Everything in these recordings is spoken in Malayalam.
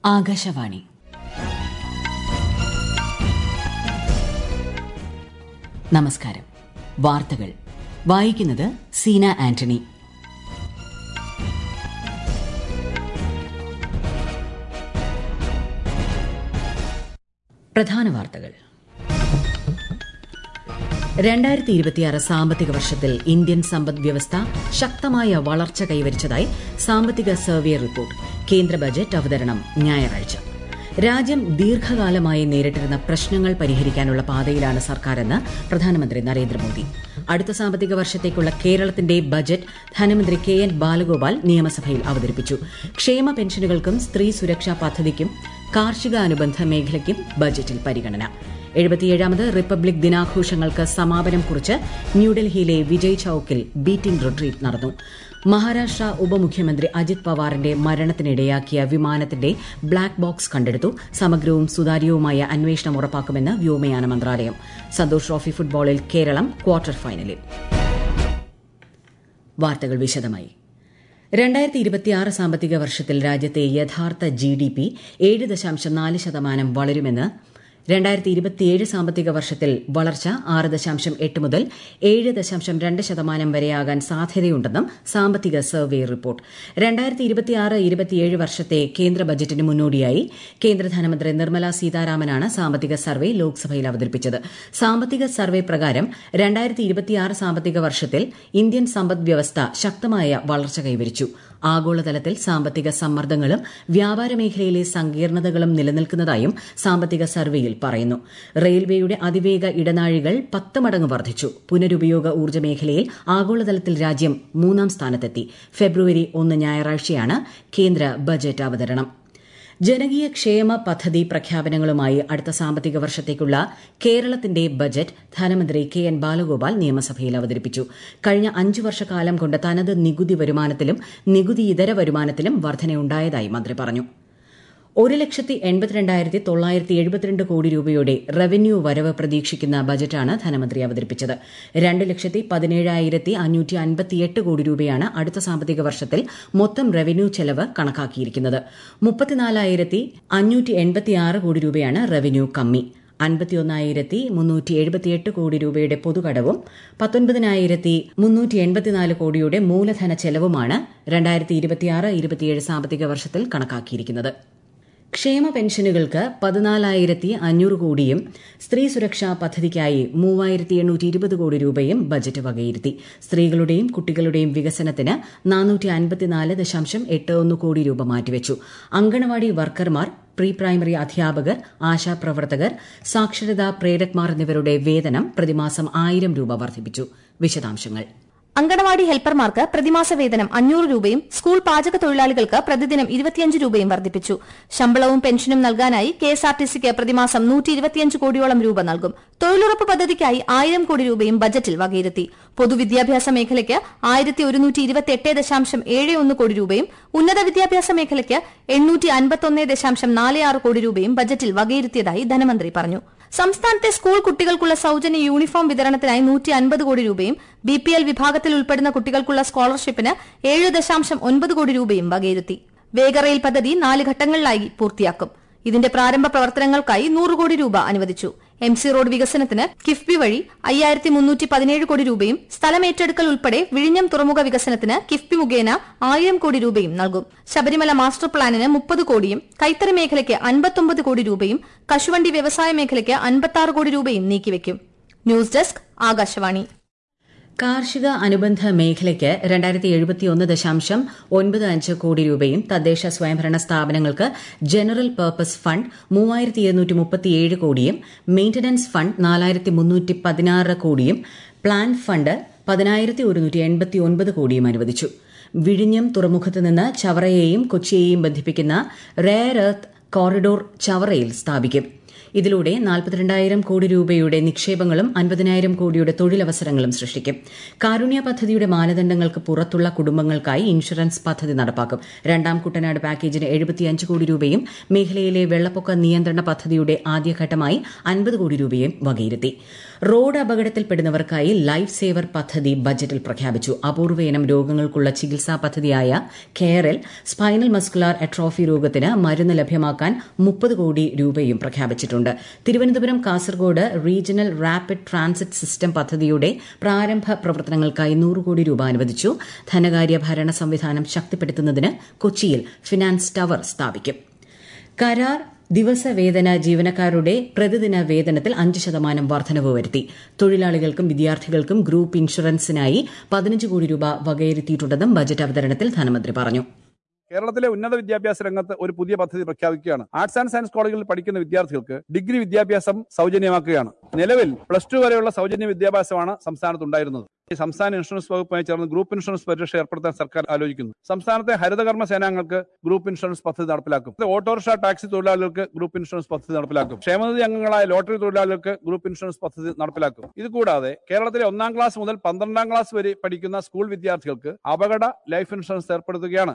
ആകാശവാണി നമസ്കാരം വാർത്തകൾ വായിക്കുന്നത് സീന ആന്റണി പ്രധാന വാർത്തകൾ രണ്ടായിരത്തി ഇരുപത്തിയാറ് സാമ്പത്തിക വർഷത്തിൽ ഇന്ത്യൻ സമ്പദ് വ്യവസ്ഥ ശക്തമായ വളർച്ച കൈവരിച്ചതായി സാമ്പത്തിക സർവേ റിപ്പോർട്ട് കേന്ദ്ര ബജറ്റ് അവതരണം ഞായറാഴ്ച രാജ്യം ദീർഘകാലമായി നേരിട്ടിരുന്ന പ്രശ്നങ്ങൾ പരിഹരിക്കാനുള്ള പാതയിലാണ് സർക്കാരെന്ന് പ്രധാനമന്ത്രി നരേന്ദ്രമോദി അടുത്ത സാമ്പത്തിക വർഷത്തേക്കുള്ള കേരളത്തിന്റെ ബജറ്റ് ധനമന്ത്രി കെ എൻ ബാലഗോപാൽ നിയമസഭയിൽ അവതരിപ്പിച്ചു ക്ഷേമ പെൻഷനുകൾക്കും സ്ത്രീ സുരക്ഷാ പദ്ധതിക്കും കാർഷിക അനുബന്ധ മേഖലയ്ക്കും ബജറ്റിൽ പരിഗണന എഴുപത്തിയേഴാമത് റിപ്പബ്ലിക് ദിനാഘോഷങ്ങൾക്ക് സമാപനം കുറിച്ച് ന്യൂഡൽഹിയിലെ വിജയ് ചൌക്കിൽ ബീറ്റിംഗ് റിട്രീറ്റ് നടന്നു മഹാരാഷ്ട്ര ഉപമുഖ്യമന്ത്രി അജിത് പവാറിന്റെ മരണത്തിനിടയാക്കിയ വിമാനത്തിന്റെ ബ്ലാക്ക് ബോക്സ് കണ്ടെടുത്തു സമഗ്രവും സുതാര്യവുമായ അന്വേഷണം ഉറപ്പാക്കുമെന്ന് വ്യോമയാന മന്ത്രാലയം സന്തോഷ് ട്രോഫി ഫുട്ബോളിൽ കേരളം ക്വാർട്ടർ ഫൈനലിൽ വാർത്തകൾ വിശദമായി രണ്ടായിരത്തി ഇരുപത്തിയാറ് സാമ്പത്തിക വർഷത്തിൽ രാജ്യത്തെ യഥാർത്ഥ ജി ഡി പി ഏഴ് ദശാംശം നാല് ശതമാനം വളരുമെന്ന് രണ്ടായിരത്തി ഇരുപത്തിയേഴ് സാമ്പത്തിക വർഷത്തിൽ വളർച്ച ആറ് ദശാംശം എട്ട് മുതൽ ഏഴ് ദശാംശം രണ്ട് ശതമാനം വരെയാകാൻ സാധ്യതയുണ്ടെന്നും സാമ്പത്തിക സർവേ റിപ്പോർട്ട് രണ്ടായിരത്തി ഇരുപത്തിയാറ് ഇരുപത്തിയേഴ് വർഷത്തെ കേന്ദ്ര ബജറ്റിന് മുന്നോടിയായി കേന്ദ്ര ധനമന്ത്രി നിർമ്മല സീതാരാമനാണ് സാമ്പത്തിക സർവേ ലോക്സഭയിൽ അവതരിപ്പിച്ചത് സാമ്പത്തിക സർവേ പ്രകാരം രണ്ടായിരത്തി ഇരുപത്തിയാറ് സാമ്പത്തിക വർഷത്തിൽ ഇന്ത്യൻ സമ്പദ് വ്യവസ്ഥ ശക്തമായ വളർച്ച കൈവരിച്ചു ആഗോളതലത്തിൽ സാമ്പത്തിക സമ്മർദ്ദങ്ങളും വ്യാപാര മേഖലയിലെ സങ്കീർണതകളും നിലനിൽക്കുന്നതായും സാമ്പത്തിക സർവേയിൽ പറയുന്നു റെയിൽവേയുടെ അതിവേഗ ഇടനാഴികൾ പത്ത് മടങ്ങ് വർദ്ധിച്ചു പുനരുപയോഗ ഊർജ്ജ മേഖലയിൽ ആഗോളതലത്തിൽ രാജ്യം മൂന്നാം സ്ഥാനത്തെത്തി ഫെബ്രുവരി ഒന്ന് ഞായറാഴ്ചയാണ് കേന്ദ്ര ബജറ്റ് അവതരണം ജനകീയ ക്ഷേമ പദ്ധതി പ്രഖ്യാപനങ്ങളുമായി അടുത്ത സാമ്പത്തിക വർഷത്തേക്കുള്ള കേരളത്തിന്റെ ബജറ്റ് ധനമന്ത്രി കെ എൻ ബാലഗോപാൽ നിയമസഭയിൽ അവതരിപ്പിച്ചു കഴിഞ്ഞ അഞ്ചു വർഷക്കാലം കൊണ്ട് തനത് നികുതി വരുമാനത്തിലും നികുതി ഇതര വരുമാനത്തിലും വർധനയുണ്ടായതായി മന്ത്രി പറഞ്ഞു ഒരു ലക്ഷത്തി എൺപത്തിരണ്ടായിരത്തി തൊള്ളായിരത്തി എഴുപത്തിരണ്ട് കോടി രൂപയുടെ റവന്യൂ വരവ് പ്രതീക്ഷിക്കുന്ന ബജറ്റാണ് ധനമന്ത്രി അവതരിപ്പിച്ചത് രണ്ട് ലക്ഷത്തി പതിനേഴായിരത്തി അഞ്ഞൂറ്റി അൻപത്തിയെട്ട് കോടി രൂപയാണ് അടുത്ത സാമ്പത്തിക വർഷത്തിൽ മൊത്തം റവന്യൂ ചെലവ് കണക്കാക്കിയിരിക്കുന്നത് മുപ്പത്തിനാലായിരത്തി അഞ്ഞൂറ്റി എൺപത്തിയാറ് കോടി രൂപയാണ് റവന്യൂ കമ്മി അൻപത്തിയൊന്നായിരത്തി മുന്നൂറ്റി എഴുപത്തിയെട്ട് കോടി രൂപയുടെ പൊതുകടവും പത്തൊൻപതിനായിരത്തി മുന്നൂറ്റി എൺപത്തിനാല് കോടിയുടെ മൂലധന ചെലവുമാണ് രണ്ടായിരത്തി ഇരുപത്തിയാറ് ഇരുപത്തിയേഴ് സാമ്പത്തിക വർഷത്തിൽ കണക്കാക്കിയിരിക്കുന്നത് ക്ഷേമ പെൻഷനുകൾക്ക് പതിനാലായിരത്തി അഞ്ഞൂറ് കോടിയും സ്ത്രീ സുരക്ഷാ പദ്ധതിക്കായി മൂവായിരത്തി എണ്ണൂറ്റി ഇരുപത് കോടി രൂപയും ബജറ്റ് വകയിരുത്തി സ്ത്രീകളുടെയും കുട്ടികളുടെയും വികസനത്തിന് നാനൂറ്റി അൻപത്തിനാല് ദശാംശം എട്ട് ഒന്ന് കോടി രൂപ മാറ്റിവെച്ചു അങ്കണവാടി വർക്കർമാർ പ്രീ പ്രൈമറി അധ്യാപകർ ആശാപ്രവർത്തകർ സാക്ഷരതാ പ്രേരക്മാർ എന്നിവരുടെ വേതനം പ്രതിമാസം ആയിരം രൂപ വർദ്ധിപ്പിച്ചു വിശദാംശങ്ങൾ അങ്കണവാടി ഹെൽപ്പർമാർക്ക് പ്രതിമാസ വേതനം അഞ്ഞൂറ് രൂപയും സ്കൂൾ പാചക തൊഴിലാളികൾക്ക് പ്രതിദിനം ഇരുപത്തിയഞ്ച് രൂപയും വർദ്ധിപ്പിച്ചു ശമ്പളവും പെൻഷനും നൽകാനായി കെഎസ്ആർടിസിക്ക് പ്രതിമാസം നൂറ്റി ഇരുപത്തിയഞ്ച് കോടിയോളം രൂപ നൽകും തൊഴിലുറപ്പ് പദ്ധതിക്കായി ആയിരം കോടി രൂപയും ബജറ്റിൽ വകയിരുത്തി പൊതുവിദ്യാഭ്യാസ മേഖലയ്ക്ക് ആയിരത്തി ഒരുന്നൂറ്റി ഇരുപത്തിയെട്ട് ദശാംശം ഏഴ് ഒന്ന് കോടി രൂപയും ഉന്നത വിദ്യാഭ്യാസ മേഖലയ്ക്ക് എണ്ണൂറ്റി അൻപത്തൊന്ന് ദശാംശം നാല് ആറ് കോടി രൂപയും ബജറ്റിൽ വകയിരുത്തിയതായി ധനമന്ത്രി പറഞ്ഞു സംസ്ഥാനത്തെ സ്കൂൾ കുട്ടികൾക്കുള്ള സൌജന്യ യൂണിഫോം വിതരണത്തിനായി നൂറ്റി അൻപത് കോടി രൂപയും ബി പി എൽ വിഭാഗത്തിൽ ഉൾപ്പെടുന്ന കുട്ടികൾക്കുള്ള സ്കോളർഷിപ്പിന് ഏഴ് ദശാംശം ഒൻപത് കോടി രൂപയും വകയിരുത്തി വേഗറെയിൽ പദ്ധതി നാല് ഘട്ടങ്ങളിലായി പൂർത്തിയാക്കും ഇതിന്റെ പ്രാരംഭ പ്രവർത്തനങ്ങൾക്കായി നൂറ് കോടി രൂപ അനുവദിച്ചു എം സി റോഡ് വികസനത്തിന് കിഫ്ബി വഴി അയ്യായിരത്തി മുന്നൂറ്റി പതിനേഴ് കോടി രൂപയും സ്ഥലമേറ്റെടുക്കൽ ഉൾപ്പെടെ വിഴിഞ്ഞം തുറമുഖ വികസനത്തിന് കിഫ്ബി മുഖേന ആയിരം കോടി രൂപയും നൽകും ശബരിമല മാസ്റ്റർ പ്ലാനിന് മുപ്പത് കോടിയും കൈത്തറി മേഖലയ്ക്ക് അൻപത്തൊമ്പത് കോടി രൂപയും കശുവണ്ടി വ്യവസായ മേഖലയ്ക്ക് അൻപത്തി കോടി രൂപയും നീക്കിവെക്കും ന്യൂസ് ഡെസ്ക് ആകാശവാണി കാർഷിക അനുബന്ധ മേഖലയ്ക്ക് രണ്ടായിരത്തി എഴുപത്തിയൊന്ന് ദശാംശം ഒൻപത് അഞ്ച് കോടി രൂപയും തദ്ദേശ സ്വയംഭരണ സ്ഥാപനങ്ങൾക്ക് ജനറൽ പർപ്പസ് ഫണ്ട് മൂവായിരത്തി ഇരുന്നൂറ്റി മുപ്പത്തിയേഴ് കോടിയും മെയിന്റനൻസ് ഫണ്ട് നാലായിരത്തി മുന്നൂറ്റി പതിനാറ് കോടിയും പ്ലാൻ ഫണ്ട് പതിനായിരത്തി ഒരുന്നൂറ്റി എൺപത്തി ഒൻപത് കോടിയും അനുവദിച്ചു വിഴിഞ്ഞം തുറമുഖത്ത് നിന്ന് ചവറയെയും കൊച്ചിയെയും ബന്ധിപ്പിക്കുന്ന റെയർ എർത്ത് കോറിഡോർ ചവറയിൽ സ്ഥാപിക്കും ഇതിലൂടെ നാൽപ്പത്തിരണ്ടായിരം കോടി രൂപയുടെ നിക്ഷേപങ്ങളും അൻപതിനായിരം കോടിയുടെ തൊഴിലവസരങ്ങളും സൃഷ്ടിക്കും കാരുണ്യ പദ്ധതിയുടെ മാനദണ്ഡങ്ങൾക്ക് പുറത്തുള്ള കുടുംബങ്ങൾക്കായി ഇൻഷുറൻസ് പദ്ധതി നടപ്പാക്കും രണ്ടാം കുട്ടനാട് പാക്കേജിന് എഴുപത്തിയഞ്ച് കോടി രൂപയും മേഖലയിലെ വെള്ളപ്പൊക്ക നിയന്ത്രണ പദ്ധതിയുടെ ആദ്യഘട്ടമായി അൻപത് കോടി രൂപയും വകയിരുത്തി റോഡ് അപകടത്തിൽപ്പെടുന്നവർക്കായി ലൈഫ് സേവർ പദ്ധതി ബജറ്റിൽ പ്രഖ്യാപിച്ചു അപൂർവയിനം രോഗങ്ങൾക്കുള്ള ചികിത്സാ പദ്ധതിയായ കെയറിൽ സ്പൈനൽ മസ്കുലാർ അട്രോഫി രോഗത്തിന് മരുന്ന് ലഭ്യമാക്കാൻ മുപ്പത് കോടി രൂപയും പ്രഖ്യാപിച്ചിട്ടുണ്ട് Thiruvananthapuram Kasaragod regional rapid transit system പദ്ധതിയുടെ പ്രാരംഭ പ്രവർത്തനങ്ങൾക്കായി നൂറ് കോടി രൂപ അനുവദിച്ചു ധനകാര്യ ഭരണ സംവിധാനം ശക്തിപ്പെടുത്തുന്നതിന് കൊച്ചിയിൽ ഫിനാൻസ് ടവർ സ്ഥാപിക്കും കരാർ ദിവസവേതന ജീവനക്കാരുടെ പ്രതിദിന വേതനത്തിൽ അഞ്ച് ശതമാനം വർധനവ് വരുത്തി തൊഴിലാളികൾക്കും വിദ്യാർത്ഥികൾക്കും ഗ്രൂപ്പ് ഇൻഷുറൻസിനായി പതിനഞ്ച് കോടി രൂപ വകയിരുത്തിയിട്ടുണ്ടെന്നും ബജറ്റ് അവതരണത്തിൽ ധനമന്ത്രി പറഞ്ഞു കേരളത്തിലെ ഉന്നത വിദ്യാഭ്യാസ രംഗത്ത് ഒരു പുതിയ പദ്ധതി പ്രഖ്യാപിക്കുകയാണ് ആർട്സ് ആൻഡ് സയൻസ് കോളേജുകളിൽ പഠിക്കുന്ന വിദ്യാർത്ഥികൾക്ക് ഡിഗ്രി വിദ്യാഭ്യാസം സൗജന്യമാക്കുകയാണ് നിലവിൽ പ്ലസ് ടു വരെയുള്ള സൗജന്യ വിദ്യാഭ്യാസമാണ് സംസ്ഥാനത്ത് ഉണ്ടായിരുന്നത് ഈ സംസ്ഥാന ഇൻഷുറൻസ് വകുപ്പുമായി ചേർന്ന് ഗ്രൂപ്പ് ഇൻഷുറൻസ് പരിരക്ഷ ഏർപ്പെടുത്താൻ സർക്കാർ ആലോചിക്കുന്നു സംസ്ഥാനത്തെ ഹരിതകർമ്മ സേനാംഗങ്ങൾക്ക് ഗ്രൂപ്പ് ഇൻഷുറൻസ് പദ്ധതി നടപ്പിലാക്കും ഓട്ടോറിക്ഷ ടാക്സി തൊഴിലാളികൾക്ക് ഗ്രൂപ്പ് ഇൻഷുറൻസ് പദ്ധതി നടപ്പിലാക്കും ക്ഷേമനിധി അംഗങ്ങളായ ലോട്ടറി തൊഴിലാളികൾക്ക് ഗ്രൂപ്പ് ഇൻഷുറൻസ് പദ്ധതി നടപ്പിലാക്കും ഇത് കൂടാതെ കേരളത്തിലെ ഒന്നാം ക്ലാസ് മുതൽ പന്ത്രണ്ടാം ക്ലാസ് വരെ പഠിക്കുന്ന സ്കൂൾ വിദ്യാർത്ഥികൾക്ക് അപകട ലൈഫ് ഇൻഷുറൻസ് ഏർപ്പെടുത്തുകയാണ്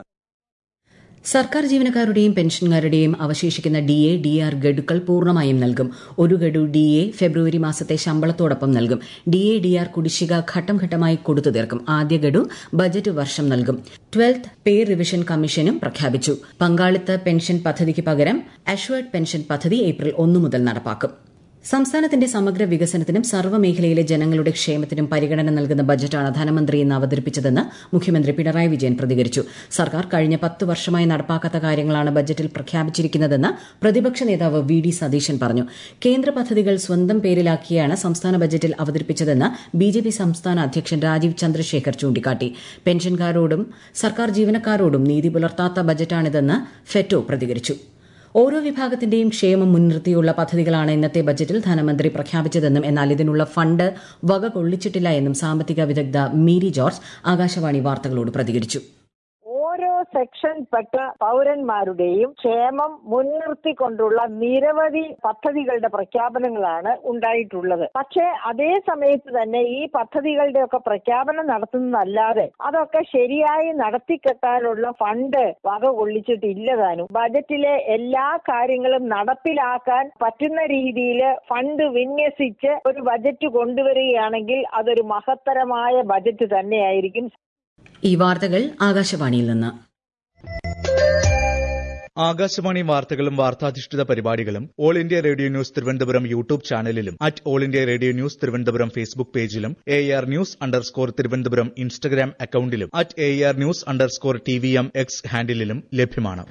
സർക്കാർ ജീവനക്കാരുടെയും പെൻഷൻകാരുടെയും അവശേഷിക്കുന്ന ഡി എ ഡി ആർ ഗഡുക്കൾ പൂർണ്ണമായും നൽകും ഒരു ഗഡു ഡി എ ഫെബ്രുവരി മാസത്തെ ശമ്പളത്തോടൊപ്പം നൽകും ഡി എ ഡി ആർ കുടിശ്ശിക ഘട്ടം ഘട്ടമായി കൊടുത്തു തീർക്കും ആദ്യ ഗഡു ബജറ്റ് വർഷം നൽകും ട്വൽത്ത് പേ റിവിഷൻ കമ്മീഷനും പ്രഖ്യാപിച്ചു പങ്കാളിത്ത പെൻഷൻ പദ്ധതിക്ക് പകരം അഷ്വേർഡ് പെൻഷൻ പദ്ധതി ഏപ്രിൽ ഒന്നു മുതൽ നടപ്പാക്കും സംസ്ഥാനത്തിന്റെ സമഗ്ര വികസനത്തിനും സർവ്വമേഖലയിലെ ജനങ്ങളുടെ ക്ഷേമത്തിനും പരിഗണന നൽകുന്ന ബജറ്റാണ് ധനമന്ത്രി ഇന്ന് അവതരിപ്പിച്ചതെന്ന് മുഖ്യമന്ത്രി പിണറായി വിജയൻ പ്രതികരിച്ചു സർക്കാർ കഴിഞ്ഞ പത്ത് വർഷമായി നടപ്പാക്കാത്ത കാര്യങ്ങളാണ് ബജറ്റിൽ പ്രഖ്യാപിച്ചിരിക്കുന്നതെന്ന് പ്രതിപക്ഷ നേതാവ് വി ഡി സതീശൻ പറഞ്ഞു കേന്ദ്ര പദ്ധതികൾ സ്വന്തം പേരിലാക്കിയാണ് സംസ്ഥാന ബജറ്റിൽ അവതരിപ്പിച്ചതെന്ന് ബി ജെ പി സംസ്ഥാന അധ്യക്ഷൻ രാജീവ് ചന്ദ്രശേഖർ ചൂണ്ടിക്കാട്ടി പെൻഷൻകാരോടും സർക്കാർ ജീവനക്കാരോടും നീതി പുലർത്താത്ത ബജറ്റാണിതെന്ന് ഫെറ്റോ പ്രതികരിച്ചു ഓരോ വിഭാഗത്തിന്റെയും ക്ഷേമം മുൻനിർത്തിയുള്ള പദ്ധതികളാണ് ഇന്നത്തെ ബജറ്റിൽ ധനമന്ത്രി പ്രഖ്യാപിച്ചതെന്നും എന്നാൽ ഇതിനുള്ള ഫണ്ട് വക കൊള്ളിച്ചിട്ടില്ല എന്നും സാമ്പത്തിക വിദഗ്ധ മീരി ജോർജ് ആകാശവാണി വാർത്തകളോട് പ്രതികരിച്ചു ഓരോ സെക്ഷൻപ്പെട്ട പൗരന്മാരുടെയും ക്ഷേമം മുൻനിർത്തിക്കൊണ്ടുള്ള നിരവധി പദ്ധതികളുടെ പ്രഖ്യാപനങ്ങളാണ് ഉണ്ടായിട്ടുള്ളത് പക്ഷേ അതേ സമയത്ത് തന്നെ ഈ പദ്ധതികളുടെ ഒക്കെ പ്രഖ്യാപനം നടത്തുന്നതല്ലാതെ അതൊക്കെ ശരിയായി നടത്തിക്കെട്ടാനുള്ള ഫണ്ട് വക കൊള്ളിച്ചിട്ടില്ല താനും ബജറ്റിലെ എല്ലാ കാര്യങ്ങളും നടപ്പിലാക്കാൻ പറ്റുന്ന രീതിയിൽ ഫണ്ട് വിന്യസിച്ച് ഒരു ബജറ്റ് കൊണ്ടുവരികയാണെങ്കിൽ അതൊരു മഹത്തരമായ ബജറ്റ് തന്നെയായിരിക്കും ഈ വാർത്തകൾ ആകാശവാണിയിൽ നിന്ന് ആകാശവാണി വാർത്തകളും വാർത്താധിഷ്ഠിത പരിപാടികളും All India Radio news Thiruvananthapuram YouTube ചാനലിലും at All India Radio news Thiruvananthapuram Facebook പേജിലും A R news underscore Thiruvananthapuram Instagram അക്കൌണ്ടിലും at A R news underscore T V M X ഹാൻഡിലും ലഭ്യമാണ്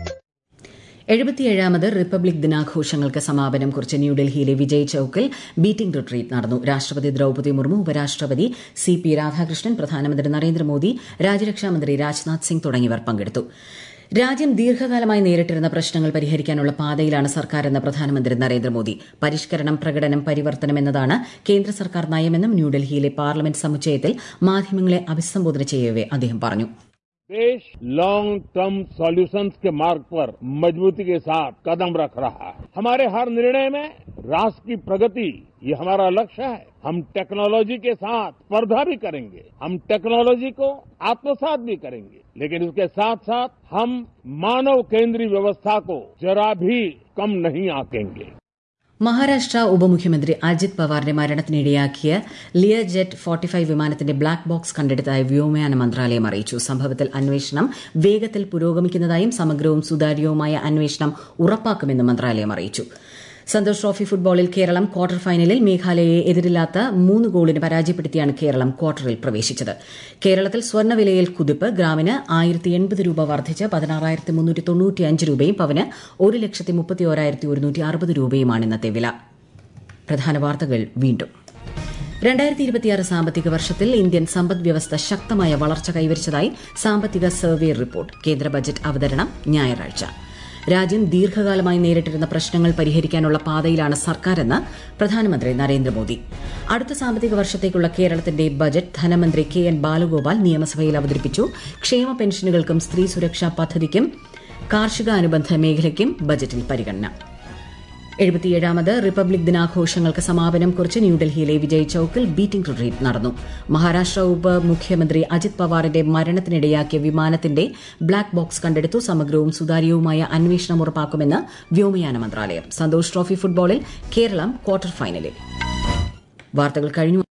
എഴുപത്തിയേഴാമത് റിപ്പബ്ലിക് ദിനാഘോഷങ്ങൾക്ക് സമാപനം കുറിച്ച് ന്യൂഡൽഹിയിലെ വിജയ് ചൌക്കിൽ ബീറ്റിംഗ് റിട്രീറ്റ് നടന്നു രാഷ്ട്രപതി ദ്രൌപദി മുർമു ഉപരാഷ്ട്രപതി സി പി രാധാകൃഷ്ണൻ പ്രധാനമന്ത്രി നരേന്ദ്രമോദി രാജ്യരക്ഷാമന്ത്രി രാജ്നാഥ് സിംഗ് തുടങ്ങിയവർ പങ്കെടുത്തു രാജ്യം ദീർഘകാലമായി നേരിട്ടിരുന്ന പ്രശ്നങ്ങൾ പരിഹരിക്കാനുള്ള പാതയിലാണ് സർക്കാരെന്ന് പ്രധാനമന്ത്രി നരേന്ദ്രമോദി പരിഷ്കരണം പ്രകടനം പരിവർത്തനം എന്നതാണ് കേന്ദ്ര സർക്കാർ നയമെന്നും ന്യൂഡൽഹിയിലെ പാർലമെന്റ് സമുച്ചയത്തിൽ മാധ്യമങ്ങളെ അഭിസംബോധന ചെയ്യവേ അദ്ദേഹം പറഞ്ഞു देश लॉन्ग टर्म सॉल्यूशंस के मार्ग पर मजबूती के साथ कदम रख रहा है हमारे हर निर्णय में राष्ट्र की प्रगति ये हमारा लक्ष्य है हम टेक्नोलॉजी के साथ स्पर्धा भी करेंगे हम टेक्नोलॉजी को आत्मसात भी करेंगे लेकिन उसके साथ साथ हम मानव केंद्रीय व्यवस्था को जरा भी कम नहीं आंकेंगे മഹാരാഷ്ട്ര ഉപമുഖ്യമന്ത്രി അജിത് പവാറിന്റെ മരണത്തിനിടയാക്കിയ ലിയർ ജെറ്റ് ഫോർട്ടി ഫൈവ് വിമാനത്തിന്റെ ബ്ലാക്ക് ബോക്സ് കണ്ടെടുത്തതായി വ്യോമയാന മന്ത്രാലയം അറിയിച്ചു സംഭവത്തിൽ അന്വേഷണം വേഗത്തിൽ പുരോഗമിക്കുന്നതായും സമഗ്രവും സുതാര്യവുമായ അന്വേഷണം ഉറപ്പാക്കുമെന്നും മന്ത്രാലയം അറിയിച്ചു സന്തോഷ് ട്രോഫി ഫുട്ബോളിൽ കേരളം ക്വാർട്ടർ ഫൈനലിൽ മേഘാലയയെ എതിരില്ലാത്ത മൂന്ന് ഗോളിന് പരാജയപ്പെടുത്തിയാണ് കേരളം ക്വാർട്ടറിൽ പ്രവേശിച്ചത് കേരളത്തിൽ സ്വർണ്ണവിലയിൽ കുതിപ്പ് ഗ്രാമിന് ആയിരത്തി എൺപത് രൂപ വർദ്ധിച്ച് പതിനാറായിരത്തി മുന്നൂറ്റി തൊണ്ണൂറ്റിയഞ്ച് രൂപയും പവന് ഒരു ലക്ഷത്തി മുപ്പത്തി ഓരായിരത്തി ഒരുന്നൂറ്റി അറുപത് രൂപയുമാണ് ഇന്നത്തെ വില പ്രധാന വാർത്തകൾ വീണ്ടും രണ്ടായിരത്തി ഇരുപത്തിയാറ് സാമ്പത്തിക വർഷത്തിൽ ഇന്ത്യൻ സമ്പദ് വ്യവസ്ഥ ശക്തമായ വളർച്ച കൈവരിച്ചതായി സാമ്പത്തിക സർവേ റിപ്പോർട്ട് കേന്ദ്ര ബജറ്റ് അവതരണം ഞായറാഴ്ച രാജ്യം ദീർഘകാലമായി നേരിട്ടിരുന്ന പ്രശ്നങ്ങൾ പരിഹരിക്കാനുള്ള പാതയിലാണ് സർക്കാരെന്ന് പ്രധാനമന്ത്രി നരേന്ദ്രമോദി അടുത്ത സാമ്പത്തിക വർഷത്തേക്കുള്ള കേരളത്തിന്റെ ബജറ്റ് ധനമന്ത്രി കെ എൻ ബാലഗോപാൽ നിയമസഭയിൽ അവതരിപ്പിച്ചു ക്ഷേമ പെൻഷനുകൾക്കും സ്ത്രീ സുരക്ഷാ പദ്ധതിക്കും കാർഷിക അനുബന്ധ മേഖലയ്ക്കും ബജറ്റിൽ പരിഗണന എഴുപത്തിയേഴാമത് റിപ്പബ്ലിക് ദിനാഘോഷങ്ങൾക്ക് സമാപനം കുറിച്ച് ന്യൂഡൽഹിയിലെ വിജയ് ചൌക്കിൽ ബീറ്റിംഗ് റിട്രീറ്റ് നടന്നു മഹാരാഷ്ട്ര ഉപമുഖ്യമന്ത്രി അജിത് പവാറിന്റെ മരണത്തിനിടയാക്കിയ വിമാനത്തിന്റെ ബ്ലാക്ക് ബോക്സ് കണ്ടെടുത്തു സമഗ്രവും സുതാര്യവുമായ അന്വേഷണം ഉറപ്പാക്കുമെന്ന് വ്യോമയാന മന്ത്രാലയം സന്തോഷ് ട്രോഫി ഫുട്ബോളിൽ കേരളം ക്വാർട്ടർ ഫൈനലിൽ വാർത്തകൾ കഴിഞ്ഞു